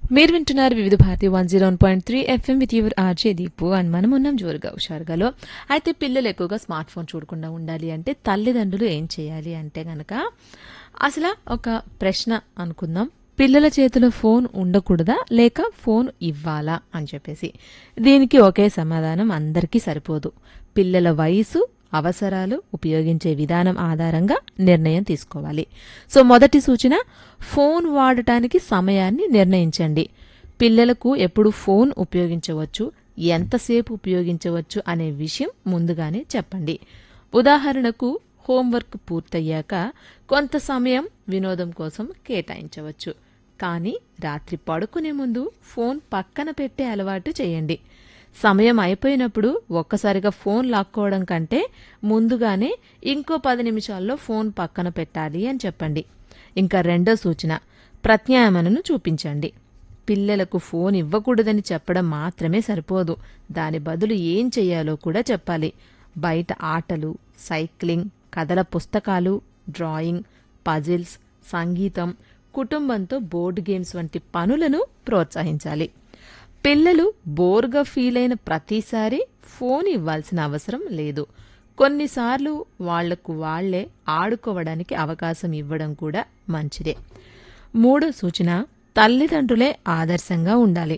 మీరు వింటున్నారు Vividh Bharati one zero one point three FM with your RJ Deepu and మనం ఉన్నాం జోరుగా హుషారుగాలో అయితే పిల్లలు ఎక్కువగా స్మార్ట్ ఫోన్ చూడకుండా ఉండాలి అంటే తల్లిదండ్రులు ఏం చేయాలి అంటే గనక అసలు ఒక ప్రశ్న అనుకుందాం పిల్లల చేతిలో ఫోన్ ఉండకూడదా లేక ఫోన్ ఇవ్వాలా అని చెప్పేసి దీనికి ఒకే సమాధానం అందరికీ సరిపోదు పిల్లల వయసు అవసరాలు ఉపయోగించే విధానం ఆధారంగా నిర్ణయం తీసుకోవాలి సో మొదటి సూచన ఫోన్ వాడటానికి సమయాన్ని నిర్ణయించండి పిల్లలకు ఎప్పుడు ఫోన్ ఉపయోగించవచ్చు ఎంతసేపు ఉపయోగించవచ్చు అనే విషయం ముందుగానే చెప్పండి ఉదాహరణకు హోంవర్క్ పూర్తయ్యాక కొంత సమయం వినోదం కోసం కేటాయించవచ్చు కానీ రాత్రి పడుకునే ముందు ఫోన్ పక్కన పెట్టే అలవాటు చేయండి సమయం అయిపోయినప్పుడు ఒక్కసారిగా ఫోన్ లాక్కోవడం కంటే ముందుగానే ఇంకో పది నిమిషాల్లో ఫోన్ పక్కన పెట్టాలి అని చెప్పండి ఇంకా రెండో సూచన ప్రత్యామ్నాయను చూపించండి పిల్లలకు ఫోన్ ఇవ్వకూడదని చెప్పడం మాత్రమే సరిపోదు దాని బదులు ఏం చెయ్యాలో కూడా చెప్పాలి బయట ఆటలు సైక్లింగ్ కథల పుస్తకాలు డ్రాయింగ్ పజిల్స్ సంగీతం కుటుంబంతో బోర్డు గేమ్స్ వంటి పనులను ప్రోత్సహించాలి పిల్లలు బోర్గా ఫీల్ అయిన ప్రతిసారి ఫోన్ ఇవ్వాల్సిన అవసరం లేదు కొన్నిసార్లు వాళ్లకు వాళ్లే ఆడుకోవడానికి అవకాశం ఇవ్వడం కూడా మంచిదే మూడో సూచన తల్లిదండ్రులే ఆదర్శంగా ఉండాలి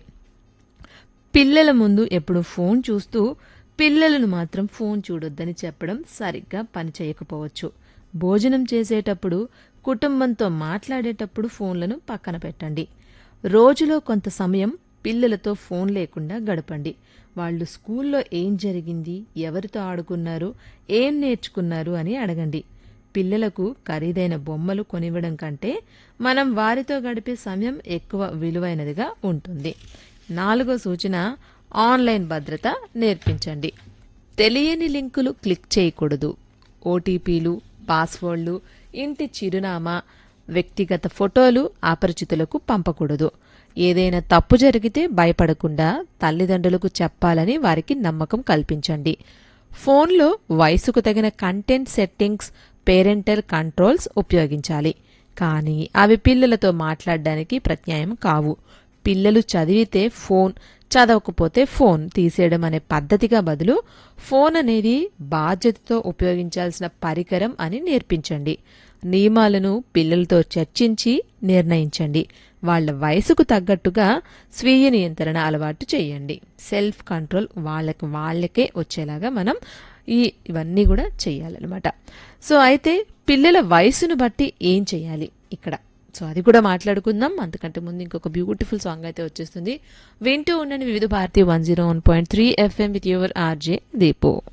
పిల్లల ముందు ఎప్పుడు ఫోన్ చూస్తూ పిల్లలను మాత్రం ఫోన్ చూడొద్దని చెప్పడం సరిగ్గా పనిచేయకపోవచ్చు భోజనం చేసేటప్పుడు కుటుంబంతో మాట్లాడేటప్పుడు ఫోన్లను పక్కన పెట్టండి రోజులో కొంత సమయం పిల్లలతో ఫోన్ లేకుండా గడపండి వాళ్ళు స్కూల్లో ఏం జరిగింది ఎవరితో ఆడుకున్నారు ఏం నేర్చుకున్నారు అని అడగండి పిల్లలకు ఖరీదైన బొమ్మలు కొనివ్వడం కంటే మనం వారితో గడిపే సమయం ఎక్కువ విలువైనదిగా ఉంటుంది నాలుగో సూచన ఆన్లైన్ భద్రత నేర్పించండి తెలియని లింకులు క్లిక్ చేయకూడదు ఓటీపీలు పాస్వర్డ్లు ఇంటి చిరునామా వ్యక్తిగత ఫోటోలు అపరిచితులకు పంపకూడదు ఏదైనా తప్పు జరిగితే భయపడకుండా తల్లిదండ్రులకు చెప్పాలని వారికి నమ్మకం కల్పించండి ఫోన్లో వయసుకు తగిన కంటెంట్ సెట్టింగ్స్ పేరెంటల్ కంట్రోల్స్ ఉపయోగించాలి కానీ అవి పిల్లలతో మాట్లాడడానికి ప్రత్యాయం కావు పిల్లలు చదివితే ఫోన్ చదవకపోతే ఫోన్ తీసేయడం అనే పద్ధతిగా బదులు ఫోన్ అనేది బాధ్యతతో ఉపయోగించాల్సిన పరికరం అని నేర్పించండి నియమాలను పిల్లలతో చర్చించి నిర్ణయించండి వాళ్ళ వయసుకు తగ్గట్టుగా స్వీయ నియంత్రణ అలవాటు చేయండి సెల్ఫ్ కంట్రోల్ వాళ్ళకి వాళ్ళకే వచ్చేలాగా మనం ఈ ఇవన్నీ కూడా చేయాలన్నమాట సో అయితే పిల్లల వయసును బట్టి ఏం చేయాలి ఇక్కడ సో అది కూడా మాట్లాడుకుందాం అంతకంటే ముందు ఇంకొక బ్యూటిఫుల్ సాంగ్ అయితే వచ్చేస్తుంది వింటూ ఉండండి Vividh Bharati one zero one point three FM with your RJ దీపో